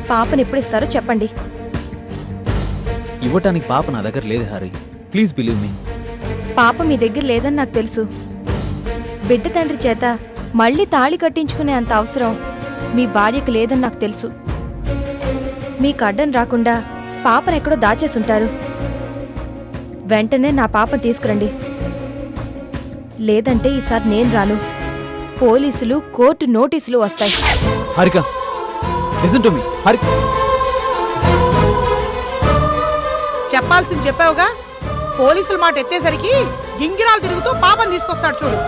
పాపని ఎప్పుడు ఇస్తారో చెప్పండి ఇవ్వటానికి పాప నా దగ్గర లేదు హారి ప్లీజ్ బిలీవ్ మీ పాప మీ దగ్గర లేదని నాకు తెలుసు బిడ్డ తండ్రి చేత మళ్ళీ తాళి కట్టించుకునే అంత అవసరం మీ భార్యకు లేదని నాకు తెలుసు మీకు అడ్డం రాకుండా పాపనెక్కడో దాచేసుంటారు వెంటనే నా పాపను తీసుకురండి లేదంటే ఈసారి నేను రాను పోలీసులు కోర్టు నోటీసులు వస్తాయి Harika listen to me Harika చెప్పాల్సింది చెప్పావుగా పోలీసుల మాట ఎత్తేసరికి గింగిరాలు తిరుగుతూ పాపం తీసుకొస్తాడు చూడు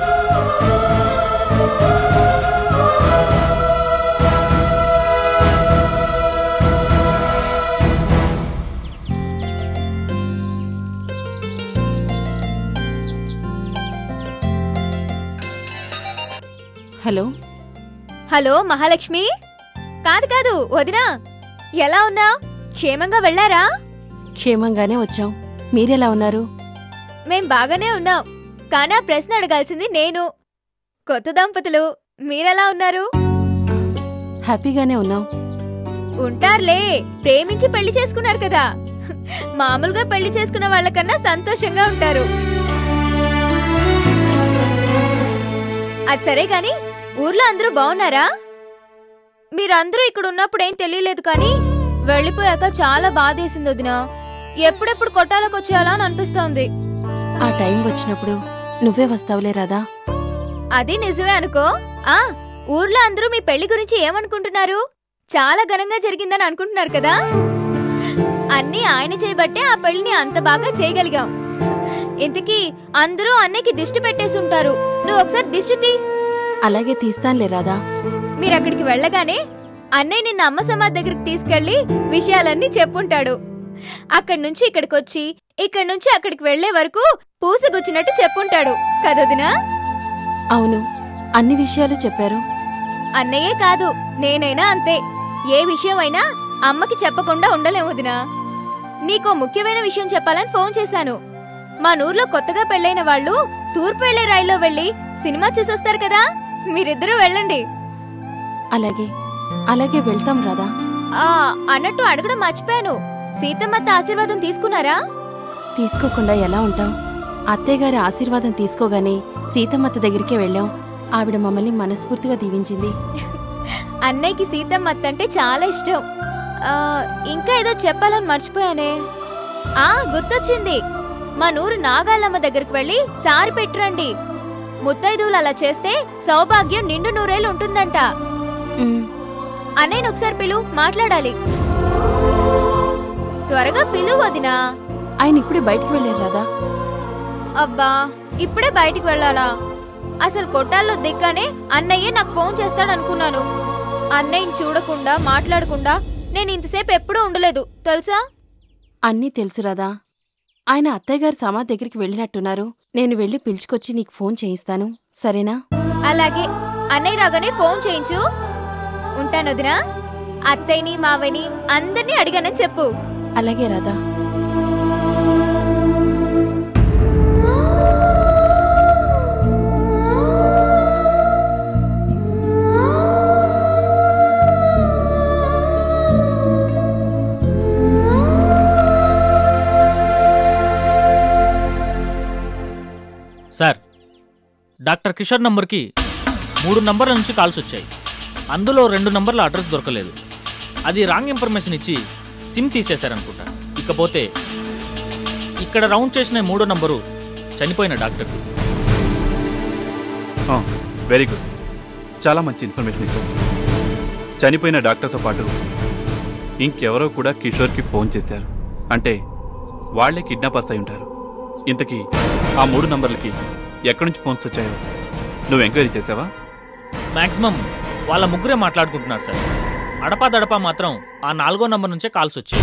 హలో హలో మహాలక్ష్మి కాదు కాదు వదినా ఎలా ఉన్నావు క్షేమంగా వెళ్ళారా క్షేమంగానే వచ్చాం మీరెలా ఉన్నారు మేం బాగానే ఉన్నాం కానీ ఆ ప్రశ్న అడగాల్సింది నేను కొత్త దంపతులు మీరెలా ఉన్నారు హ్యాపీగానే ఉన్నాం ఉంటారులే ప్రేమించి పెళ్లి చేసుకున్నారు కదా మామూలుగా పెళ్లి చేసుకున్న వాళ్ళకన్నా సంతోషంగా ఉంటారు అది సరే గాని ఊర్లో అందరూ బాగున్నారా మీరందరూ ఇక్కడ ఉన్నప్పుడు ఏం తెలియలేదు కానీ వెళ్ళిపోయాక చాలా బాధేసింది వదినా ఎప్పుడెప్పుడు కొట్టాలకు వచ్చేయాలా అని అనిపిస్తోంది ఆ టైం వచ్చినప్పుడు నువ్వే వస్తావులే రాదా అది నిజమే అనుకో ఆ ఊర్లో అందరూ మీ పెళ్లి గురించి ఏమనుకుంటున్నారు చాలా ఘనంగా జరిగిందని అనుకుంటున్నారు కదా అన్నీ ఆయన చేయబట్టే ఆ పెళ్లిని అంత బాగా చేయగలిగాం ఇంతకీ అందరూ అన్నయ్యకి దిష్టి పెట్టేసి ఉంటారు నువ్వు ఒకసారి దిష్టి తీ అలాగే తీస్తానులే రాదా మీరు అక్కడికి వెళ్ళగానే అన్నయ్య నిన్న అమ్మ సమాధి దగ్గరికి తీసుకెళ్లి విషయాలన్నీ చెప్పుంటాడు అక్కడి నుంచి ఇక్కడికి వచ్చి ఇక్కడి నుంచి అక్కడికి వెళ్లే వరకు పూసగుచ్చినట్టు చెప్పుంటాడు కదొదినా అవును అన్ని విషయాలు చెప్పారు అన్నయ్యే కాదు నేనైనా అంతే ఏ విషయమైనా అమ్మకి చెప్పకుండా ఉండలేము వదినా నీకో ముఖ్యమైన విషయం చెప్పాలని ఫోన్ చేశాను మా నూర్లో కొత్తగా పెళ్ళైన వాళ్ళు తూర్పు వెళ్లే రైల్లో వెళ్లి సినిమా చూసొస్తారు కదా మీరిద్దరూ వెళ్ళండి అలాగే అలాగే వెళ్తాం రాదా ఆ అన్నట్టు అడగడం మర్చిపోయాను సీతమ్మత్త ఆశీర్వాదం తీసుకున్నారా తీసుకోకుండా ఎలా ఉంటాం అత్తయ్యగారి ఆశీర్వాదం తీసుకోగానే సీతమ్మత్త దగ్గరికే వెళ్ళాం ఆవిడ మమ్మల్ని మనస్ఫూర్తిగా దీవించింది అన్నయ్యకి సీతమ్మత్త అంటే చాలా ఇష్టం ఆ, ఇంకా ఏదో చెప్పాలని మర్చిపోయానే ఆ గుర్తొచ్చింది మా నూరు నాగాలమ్మ దగ్గరికి వెళ్ళి సారి పెట్టురండి ముత్తైదువులు అలా చేస్తే సౌభాగ్యం నిండు నూరేళ్ళు ఉంటుందంట ఉమ్, అన్నయ్యను ఒకసారి పిలు మాట్లాడాలి త్వరగా పిలు వదినా ఆయన ఇప్పుడే బయటకు వెళ్ళారు రాదా అబ్బా ఇప్పుడే బయటికి వెళ్ళాలా అసలు కొట్టాల్లో దిగ్గానే అన్నయ్య నాకు ఫోన్ చేస్తాడు అనుకున్నాను అన్నయ్యని చూడకుండా మాట్లాడకుండా నేను ఇంతసేపు ఎప్పుడూ ఉండలేదు తెలుసా అన్నీ తెలుసు రాదా ఆయన అత్తయ్యగారి సమాధి దగ్గరికి వెళ్ళినట్టున్నారు నేను వెళ్ళి పిలుచుకొచ్చి నీకు ఫోన్ చేయిస్తాను సరేనా అలాగే అన్నయ్య రాగానే ఫోన్ చేయించు ఉంటాను వదినా అత్తయ్యని మావయ్యని అందరినీ అడిగానని చెప్పు అలాగే రాదా సార్ డాక్టర్ కిషోర్ నంబర్కి మూడు నంబర్ల నుంచి కాల్స్ వచ్చాయి అందులో రెండు నంబర్ల అడ్రస్ దొరకలేదు అది రాంగ్ ఇన్ఫర్మేషన్ ఇచ్చి సిమ్ తీసేశారనుకుంటా ఇకపోతే ఇక్కడ రౌండ్ చేసిన మూడో నంబరు చనిపోయిన డాక్టర్ వెరీ గుడ్ చాలా మంచి ఇన్ఫర్మేషన్ ఇచ్చారు చనిపోయిన డాక్టర్తో పాటు ఇంకెవరో కూడా కిషోర్కి ఫోన్ చేశారు అంటే వాళ్ళే కిడ్నాపర్స్ అయి ఉంటారు ఇంతకీ ఆ మూడు నంబర్లకి ఎక్కడి నుంచి ఫోన్స్ వచ్చాయో నువ్వు ఎంక్వైరీ చేసావా మాక్సిమం వాళ్ళ ముగ్గురే మాట్లాడుకుంటున్నారు సార్ అడపా దడపా మాత్రం ఆ నాలుగో నంబర్ నుంచే కాల్స్ వచ్చాయి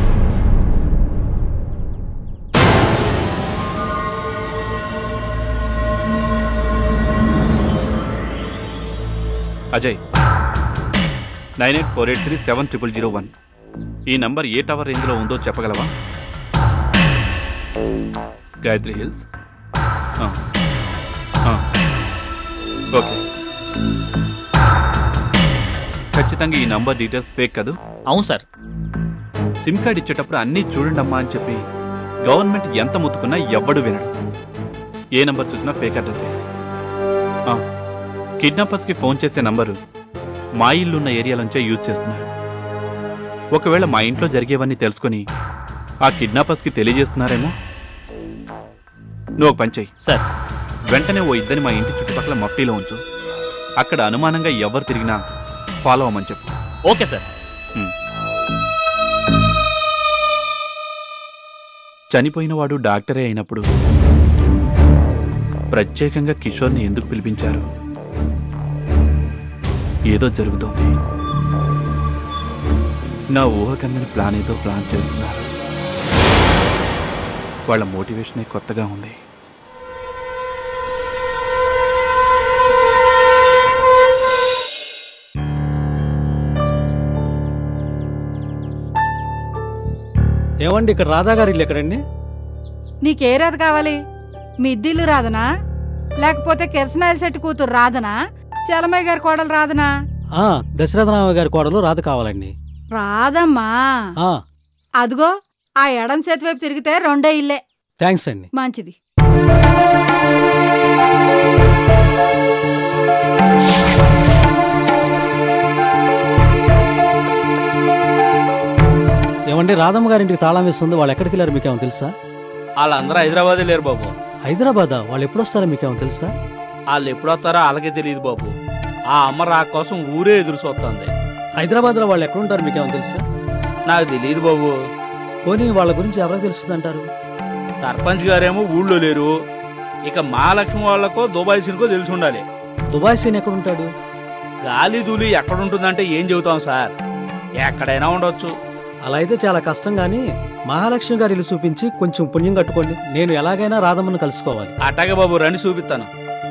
Ajay nine eight four eight three seven triple zero one ఈ నంబర్ ఏ టవర్ రేంజ్లో ఉందో చెప్పగలవా గాయత్రి హిల్స్ ఆ. ఆ. ఓకే ఖచ్చితంగా ఈ నంబర్ డీటెయిల్స్ ఫేక్ కదూ అవును సార్ సిమ్ కార్డ్ ఇచ్చేటప్పుడు అన్నీ చూడండమ్మా అని చెప్పి గవర్నమెంట్ ఎంత ముత్తుకున్నా ఎవ్వడు వినడు ఏ నంబర్ చూసినా ఫేక్ అడ్రస్ కిడ్నాపర్స్కి ఫోన్ చేసే నంబరు మా ఇల్లు ఉన్న ఏరియాలోంచే యూజ్ చేస్తున్నారు ఒకవేళ మా ఇంట్లో జరిగేవన్నీ తెలుసుకొని ఆ కిడ్నాపర్స్కి తెలియజేస్తున్నారేమో నువ్వు ఒక పని చెయ్యి సార్ వెంటనే ఓ ఇద్దరిని మా ఇంటి చుట్టుపక్కల మఫ్టీలో ఉంచు అక్కడ అనుమానంగా ఎవరు తిరిగినా ఫాలో అవ్వమని చెప్పు ఓకే సార్ హ్మ్. చనిపోయిన వాడు డాక్టరే అయినప్పుడు ప్రత్యేకంగా కిషోర్ని ఎందుకు పిలిపించారు ఏదో జరుగుతోంది నా ఊహకందని ప్లాన్ ఏదో ప్లాన్ చేస్తున్నారు వాళ్ళ మోటివేషనే కొత్తగా ఉంది ఏమండి ఇక్కడ రాధా గారి ఇల్లు ఎక్కడండి నీకే రాదు కావాలి మీ ఇద్దిల్లు రాదనా లేకపోతే కిరసనాయల శెట్టి కూతురు రాదనా చలమయ్య గారి కోడలు రాదనా ఆ దశరథరామ గారి కోడలు రాధ కావాలండి రాదమ్మా ఆ అదిగో ఆ ఎడం చేతి వైపు తిరిగితే రెండే ఇల్లే థ్యాంక్స్ అండి మంచిది ఏమండి రాధమ్మ గారింటికి తాళం వేస్తుంది వాళ్ళు ఎక్కడికి వెళ్ళారు మీకేమో తెలుసా వాళ్ళందరూ హైదరాబాద్ లేరు బాబు హైదరాబాదా వాళ్ళు ఎప్పుడు వస్తారో మీకేమో తెలుసా వాళ్ళు ఎప్పుడు వస్తారో వాళ్ళకే తెలియదు బాబు ఆ అమ్మ రా కోసం ఊరే ఎదురు చూస్తుంది హైదరాబాద్లో వాళ్ళు ఎక్కడుంటారు మీకేమో తెలుసా నాకు తెలియదు బాబు పోనీ వాళ్ళ గురించి ఎవరికి తెలుస్తుందంటారు సర్పంచ్ గారేమో ఊళ్ళో లేరు ఇక మహాలక్ష్మి వాళ్ళకో దుబాయ్ సినికో తెలిసి ఉండాలి దుబాయ్ సీన్ ఎక్కడుంటాడు గాలి దూలి ఎక్కడుంటుందంటే ఏం చెబుతాం సార్ ఎక్కడైనా ఉండొచ్చు అలా అయితే చాలా కష్టం కానీ మహాలక్ష్మి గారి ఇల్లు చూపించి కొంచెం పుణ్యం కట్టుకోండి నేను ఎలాగైనా రాధమ్మను కలుసుకోవాలి అట్టాగే బాబు రండి చూపిస్తాను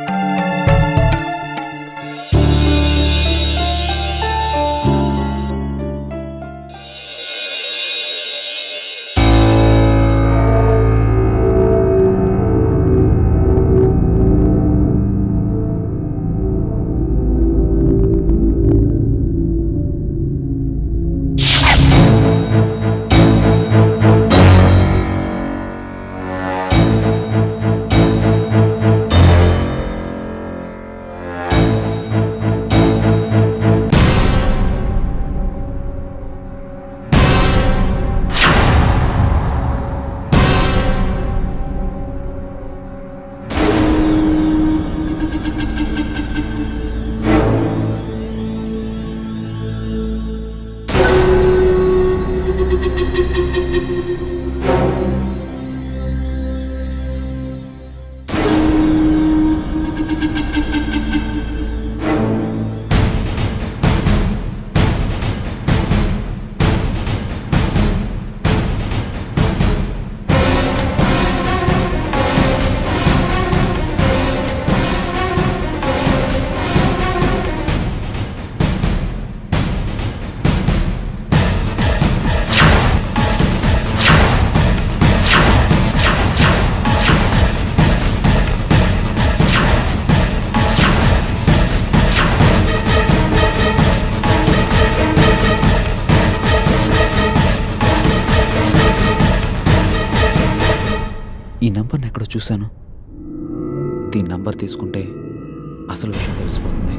ఈ నంబర్ని ఎక్కడో చూశాను దీని నంబర్ తీసుకుంటే అసలు విషయం తెలిసిపోతుంది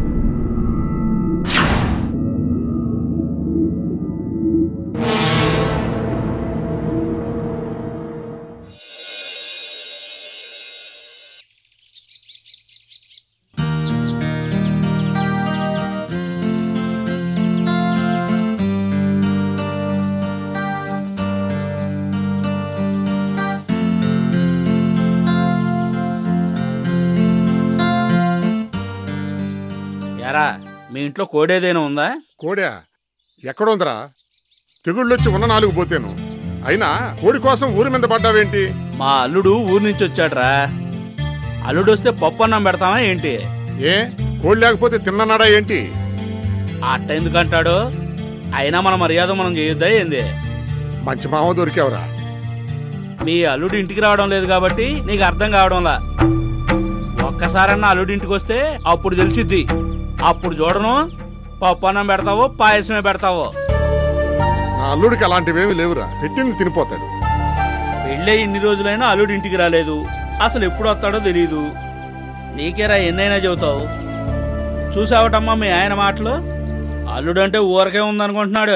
ఎరా మీ ఇంట్లో కోడేదైనా ఉందా కోడా ఎక్కడుందిరా తెగుళ్ళొచ్చి ఉన్న నాలుగు పోతేను అయినా కోడి కోసం ఊరి మీద పడ్డావేంటి మా అల్లుడు ఊరి నుంచి వచ్చాడ్రా అల్లుడు వస్తే పప్పు అన్నం పెడతామా ఏంటి ఏ కోడి లేకపోతే తిన్ననాడా ఏంటి అట్ట ఎందుకంటాడు అయినా మన మర్యాద మనం చేయొద్దా ఏంది మంచి మామ దొరికావురా మీ అల్లుడు ఇంటికి రావడం లేదు కాబట్టి నీకు అర్థం కావడంలా ఒక్కసారన్నా అల్లుడి ఇంటికి వస్తే అప్పుడు తెలిసిద్ది అప్పుడు చూడను పప్పు అన్నం పెడతావో పాయసమే పెడతావో నా అల్లుడికి అలాంటివేమీ లేవురా పెట్టింది తినిపోతాడు పెళ్ళే ఇన్ని రోజులైనా అల్లుడి ఇంటికి రాలేదు అసలు ఎప్పుడు వస్తాడో తెలియదు నీకేరా ఎన్నైనా చెబుతావు చూసావటమ్మా మీ ఆయన మాటలు అల్లుడంటే ఊరకే ఉందనుకుంటున్నాడు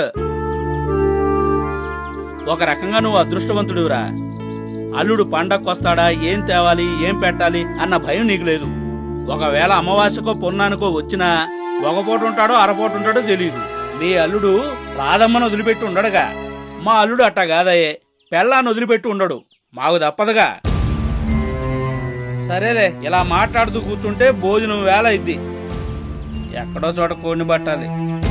ఒక రకంగా నువ్వు అదృష్టవంతుడురా అల్లుడు పండక్కొస్తాడా ఏం తేవాలి ఏం పెట్టాలి అన్న భయం నీకు లేదు ఒకవేళ అమావాస్యకో పొన్నానికో వచ్చినా ఒక పూట ఉంటాడో అరపూట ఉంటాడో తెలియదు మీ అల్లుడు రాధమ్మను వదిలిపెట్టి ఉండడుగా మా అల్లుడు అట్టా కాదయ్యే పెళ్ళాన్ని వదిలిపెట్టి ఉండడు మాకు తప్పదుగా సరేలే ఇలా మాట్లాడుతూ కూర్చుంటే భోజనం వేల ఇద్ది ఎక్కడో చోట కోడిని పట్టాలి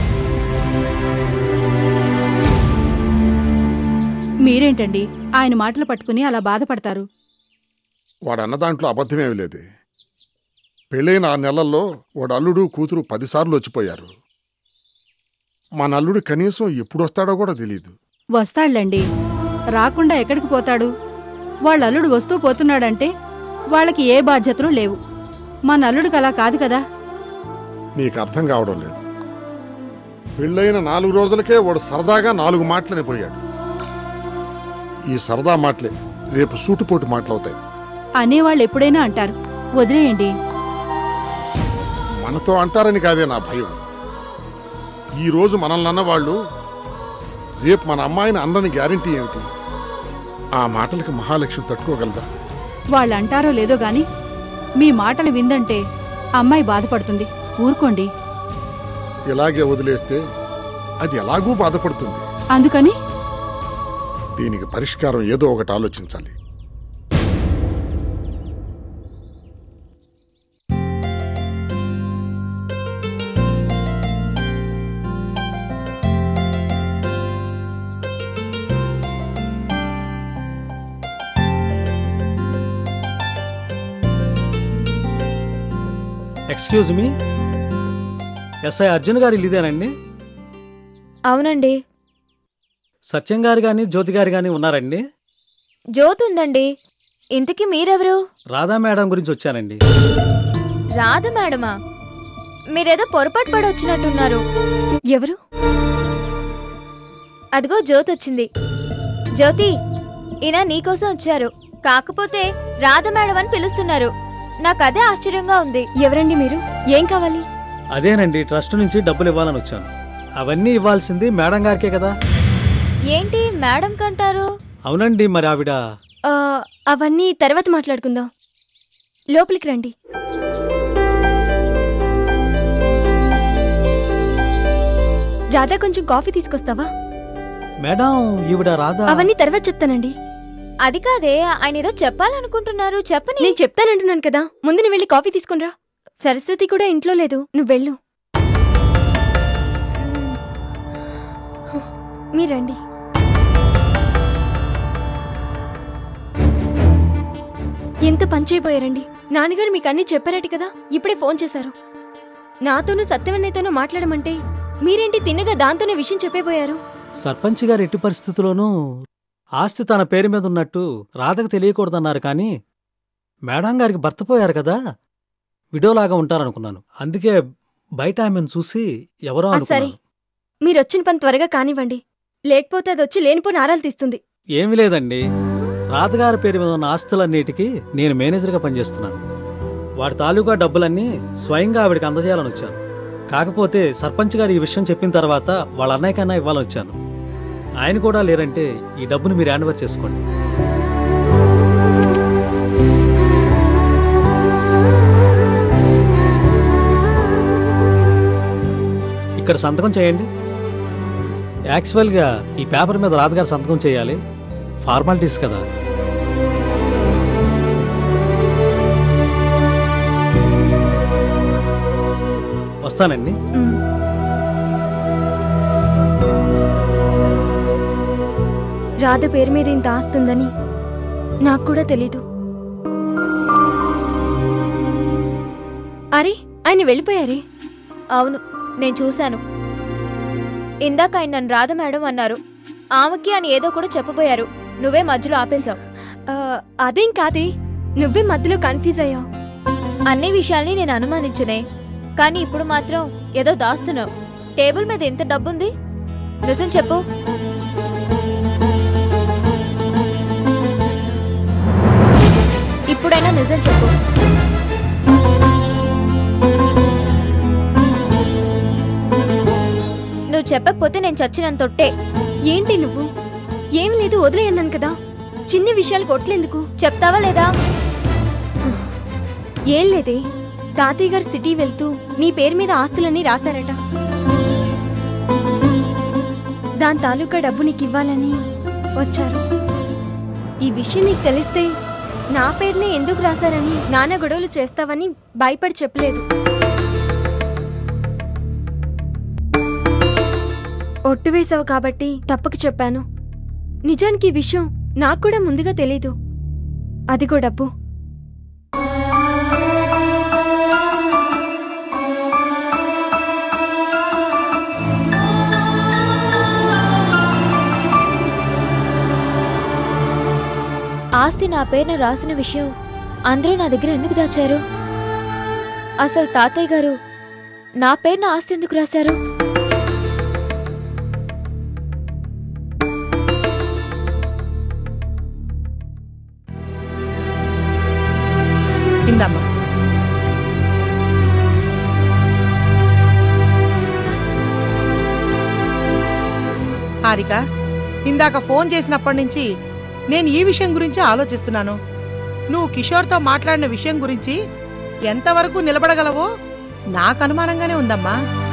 మీరేంటండి ఆయన మాటలు పట్టుకుని అలా బాధపడతారు వాడు అన్న దాంట్లో అబద్ధమేమి లేదే పెళ్ళైన ఆ నెలల్లో వాడు అల్లుడు కూతురు పదిసార్లు వచ్చిపోయారు మన అల్లుడు కనీసం ఎప్పుడు వస్తాడో కూడా తెలియదు వస్తాడులేండి రాకుండా ఎక్కడికి పోతాడు వాళ్ళ అల్లుడు వస్తూ పోతున్నాడంటే వాళ్ళకి ఏ బాధ్యతలు లేవు మన అల్లుడికి అలా కాదు కదా నీకు అర్థం కావడం లేదు పెళ్ళైన నాలుగు రోజులకే వాడు సరదాగా నాలుగు మాటలని పోయాడు ఈ సరదా మాటలే రేపు సూటుపోటు మాటలవుతాయి అనేవాళ్ళు ఎప్పుడైనా అంటారు వదిలేయండి మనతో అంటారని కాదే నా భయం ఈ రోజు మనల్ని అన్నవాళ్ళు రేపు మన అమ్మాయిని అన్నని గ్యారంటీ ఏమిటి ఆ మాటలకి మహాలక్ష్మి తట్టుకోగలదా వాళ్ళు అంటారో లేదో గాని మీ మాటలు విందంటే అమ్మాయి బాధపడుతుంది ఊరుకోండి ఇలాగే వదిలేస్తే అది ఎలాగూ బాధపడుతుంది అందుకని దీనికి పరిష్కారం ఏదో ఒకటి ఆలోచించాలి ఎక్స్క్యూజ్ మీ ఎస్ఐ అర్జున్ గారు ఇల్లు ఇదేనండి అవునండి సత్యం గారు కానీ జ్యోతి గారు కానీ ఉన్నారండి జ్యోతి ఉందండి ఇంతకీ మీరెవరు రాధా మేడం గురించి వచ్చానండి రాధ మేడమా మీరేదో పొరపాటు పడి వచ్చినట్టున్నారు ఎవరు అదిగో జ్యోతి వచ్చింది జ్యోతి ఈయన నీకోసం వచ్చారు కాకపోతే రాధ మేడం అని పిలుస్తున్నారు నాకు అదే ఆశ్చర్యంగా ఉంది ఎవరండి మీరు ఏం కావాలి అదేనండి ట్రస్ట్ నుంచి డబ్బులు ఇవ్వాలని వచ్చాను అవన్నీ ఇవ్వాల్సింది మేడం గారికే కదా ఏంటి మేడం కంటారు అవునండి మరి ఆవిడ ఆ, అవన్నీ తర్వాత మాట్లాడుకుందాం లోపలికి రండి రాధా కొంచెం కాఫీ తీసుకొస్తావా మేడం ఈవిడ రాధా అవన్నీ తర్వాత చెప్తానండి అది కాదే ఆయన ఏదో చెప్పాలనుకుంటున్నారు చెప్పని నేను చెప్తానంటున్నాను కదా ముందు నువ్వు వెళ్ళి కాఫీ తీసుకునిరా సరస్వతి కూడా ఇంట్లో లేదు నువ్వు వెళ్ళు మీరండి ఎంత పంచైపోయారండి నాన్నగారు మీకు అన్నీ చెప్పారట కదా ఇప్పుడే ఫోన్ చేశారు నాతోనూ సత్యవన్నయ్యతోనూ మాట్లాడమంటే మీరేంటి తిన్నగా దాంతోనే విషయం చెప్పేపోయారు సర్పంచ్ గారు ఎట్టి పరిస్థితుల్లోనూ ఆస్తి తన పేరు మీద ఉన్నట్టు రాధకు తెలియకూడదన్నారు కానీ మేడం గారికి భర్త పోయారు కదా విడోలాగా ఉంటారనుకున్నాను అందుకే బయట ఆమెను చూసి ఎవరో ఆ, సరే అనుకున్నాను మీరొచ్చిన పని త్వరగా కానివ్వండి లేకపోతే అది వచ్చి లేనిపోని ఆరాలు తీస్తుంది ఏమీ లేదండి రాధగారి పేరు మీద ఉన్న ఆస్తులన్నిటికీ నేను మేనేజర్గా పనిచేస్తున్నాను వాడి తాలూకా డబ్బులన్నీ స్వయంగా ఆవిడకి అందజేయాలని వచ్చాను కాకపోతే సర్పంచ్ గారు ఈ విషయం చెప్పిన తర్వాత వాళ్ళ అన్నయ్య కన్నా ఇవ్వాలని వచ్చాను ఆయన కూడా లేరంటే ఈ డబ్బును మీరు హ్యాండ్ ఓవర్ చేసుకోండి ఇక్కడ సంతకం చేయండి యాక్చువల్గా ఈ పేపర్ మీద రాధగారు సంతకం చేయాలి ఫార్మాలిటీస్ కదా వస్తానండి రాధ పేరు మీద ఇంత ఆస్తుందని నాకు కూడా తెలీదు అరే ఆయన వెళ్ళిపోయారే అవును నేను చూశాను ఇందాక ఆయన నన్ను రాధ మేడం అన్నారు ఆమెకి అని ఏదో కూడా చెప్పబోయారు నువ్వే మధ్యలో ఆపేశావు ఆ, అదేం కాదే నువ్వే మధ్యలో కన్ఫ్యూజ్ అయ్యావు అన్ని విషయాల్ని నేను అనుమానించునే కానీ ఇప్పుడు మాత్రం ఏదో దాస్తున్నావు టేబుల్ మీద ఎంత డబ్బుంది నిజం చెప్పు ఇప్పుడైనా నిజం చెప్పు నువ్వు చెప్పకపోతే నేను చచ్చినంత తొట్టే ఏంటి నువ్వు ఏం లేదు వదిలేయన్నాను కదా చిన్ని విషయాలు కొట్లేందుకు చెప్తావా లేదా ఏం లేదే తాతయ్య గారు సిటీ వెళ్తూ నీ పేరు మీద ఆస్తులన్నీ రాశారట దాని తాలూకా డబ్బు నీకు ఇవ్వాలని వచ్చారు ఈ విషయం నీకు తెలిస్తే నా పేరునే ఎందుకు రాశారని నాన్న గొడవలు చేస్తావని భయపడి చెప్పలేదు ఒట్టు వేసావు కాబట్టి తప్పక చెప్పాను నిజానికి ఈ విషయం నాకు కూడా ముందుగా తెలీదు అదిగో డబ్బు ఆస్తి నా పేరున రాసిన విషయం అందరూ నా దగ్గర ఎందుకు దాచారు అసలు తాతయ్య గారు నా పేరున ఆస్తి ఎందుకు రాశారు ఇందమ్మా హారిక ఇందాక ఫోన్ చేసినప్పటి నుంచి నేను ఈ విషయం గురించి ఆలోచిస్తున్నాను నువ్వు కిషోర్తో మాట్లాడిన విషయం గురించి ఎంతవరకు నిలబడగలవో నాకు అనుమానంగానే ఉందమ్మా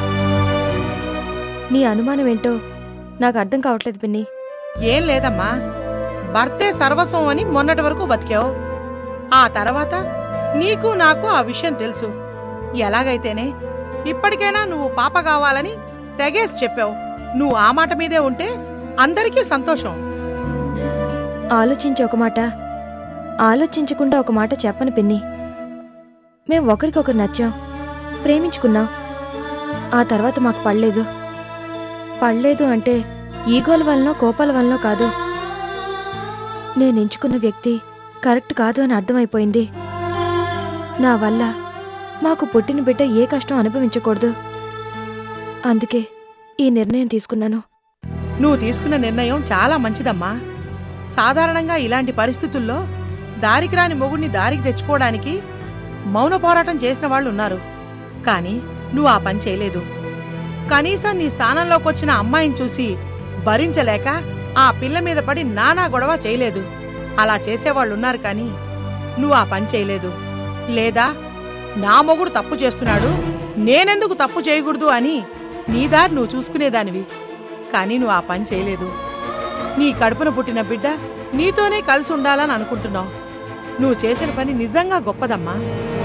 నీ అనుమానం ఏంటో నాకు అర్థం కావట్లేదు పిన్ని ఏం లేదమ్మా భర్తే సర్వస్వం అని మొన్నటి వరకు బతికావు ఆ తర్వాత నీకు నాకు ఆ విషయం తెలుసు ఎలాగైతేనే ఇప్పటికైనా నువ్వు పాప కావాలని తెగేసి చెప్పావు నువ్వు ఆ మాట మీదే ఉంటే అందరికీ సంతోషం ఆలోచించి ఒక మాట ఆలోచించకుండా ఒక మాట చెప్పను పిన్ని మేం ఒకరికొకరు నచ్చాం ప్రేమించుకున్నాం ఆ తర్వాత మాకు పడలేదు పడలేదు అంటే ఈగోల వలనో కోపాల వలనో కాదు నేను ఎంచుకున్న వ్యక్తి కరెక్ట్ కాదు అని అర్థమైపోయింది నా వల్ల మాకు పుట్టిన బిడ్డ ఏ కష్టం అనుభవించకూడదు అందుకే ఈ నిర్ణయం తీసుకున్నాను నువ్వు తీసుకున్న నిర్ణయం చాలా మంచిదమ్మా సాధారణంగా ఇలాంటి పరిస్థితుల్లో దారికి రాని మొగుడిని దారికి తెచ్చుకోవడానికి మౌన పోరాటం చేసిన వాళ్ళు ఉన్నారు కానీ నువ్వు ఆ పని చేయలేదు కనీసం నీ స్థానంలోకి వచ్చిన అమ్మాయిని చూసి భరించలేక ఆ పిల్ల మీద పడి నానా గొడవ చేయలేదు అలా చేసేవాళ్ళు ఉన్నారు కానీ నువ్వు ఆ పని చేయలేదు లేదా నా మొగుడు తప్పు చేస్తున్నాడు నేనెందుకు తప్పు చేయకూడదు అని నీ దారి నువ్వు చూసుకునేదానివి కానీ నువ్వు ఆ పని చేయలేదు నీ కడుపున పుట్టిన బిడ్డ నీతోనే కలిసి ఉండాలని అనుకుంటున్నావు నువ్వు చేసిన పని నిజంగా గొప్పదమ్మా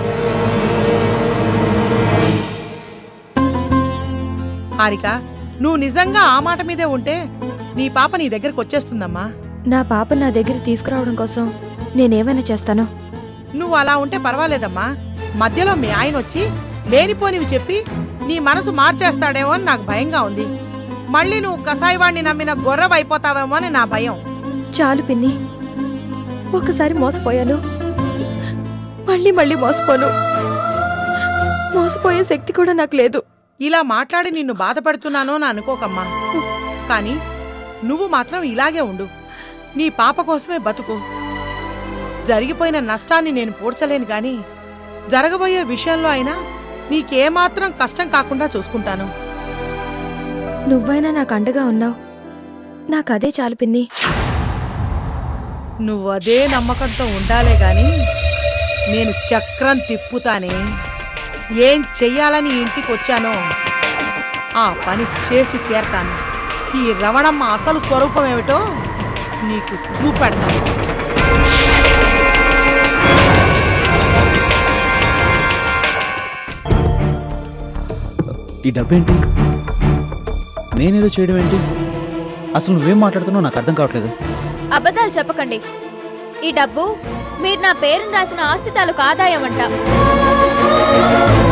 హారిక నువ్వు నిజంగా ఆ మాట మీదే ఉంటే నీ పాప నీ దగ్గరకు వచ్చేస్తుందమ్మా నా పాప నా దగ్గర తీసుకురావడం కోసం నేనేమైనా చేస్తాను నువ్వు అలా ఉంటే పర్వాలేదమ్మా మధ్యలో మీ ఆయన వచ్చి లేనిపోనివి చెప్పి నీ మనసు మార్చేస్తాడేమో అని నాకు భయంగా ఉంది మళ్ళీ నువ్వు కసాయివాణ్ణి నమ్మిన గొర్రెవ అయిపోతావేమో అని నా భయం చాలు పిన్ని ఒకసారి మోసపోయాను మళ్ళీ మళ్ళీ మోసపోను మోసపోయే శక్తి కూడా నాకు లేదు ఇలా మాట్లాడి నిన్ను బాధపడుతున్నానో అని అనుకోకమ్మా కానీ నువ్వు మాత్రం ఇలాగే ఉండు నీ పాప కోసమే బతుకు జరిగిపోయిన నష్టాన్ని నేను పూడ్చలేను గాని జరగబోయే విషయంలో అయినా నీకేమాత్రం కష్టం కాకుండా చూసుకుంటాను నువ్వైనా నాకు అండగా ఉన్నావు నాకు అదే చాలు పిన్ని నువ్వు అదే నమ్మకంతో ఉండాలే గాని నేను చక్రం తిప్పుతానే ఏం చెయ్యాలని ఇంటికి వచ్చానో ఆ పని చేసి తీరతాను ఈ రవణమ్మ అసలు స్వరూపం ఏమిటో నీకు చూపెడతాను ఈ డబ్బేంటి నేనేదో చేయడం ఏంటి అసలు నువ్వేం మాట్లాడుతున్నావు నాకు అర్థం కావట్లేదు అబద్ధాలు చెప్పకండి ఈ డబ్బు మీరు నా పేరును రాసిన ఆస్తి తాలూకు ఆదాయం అంట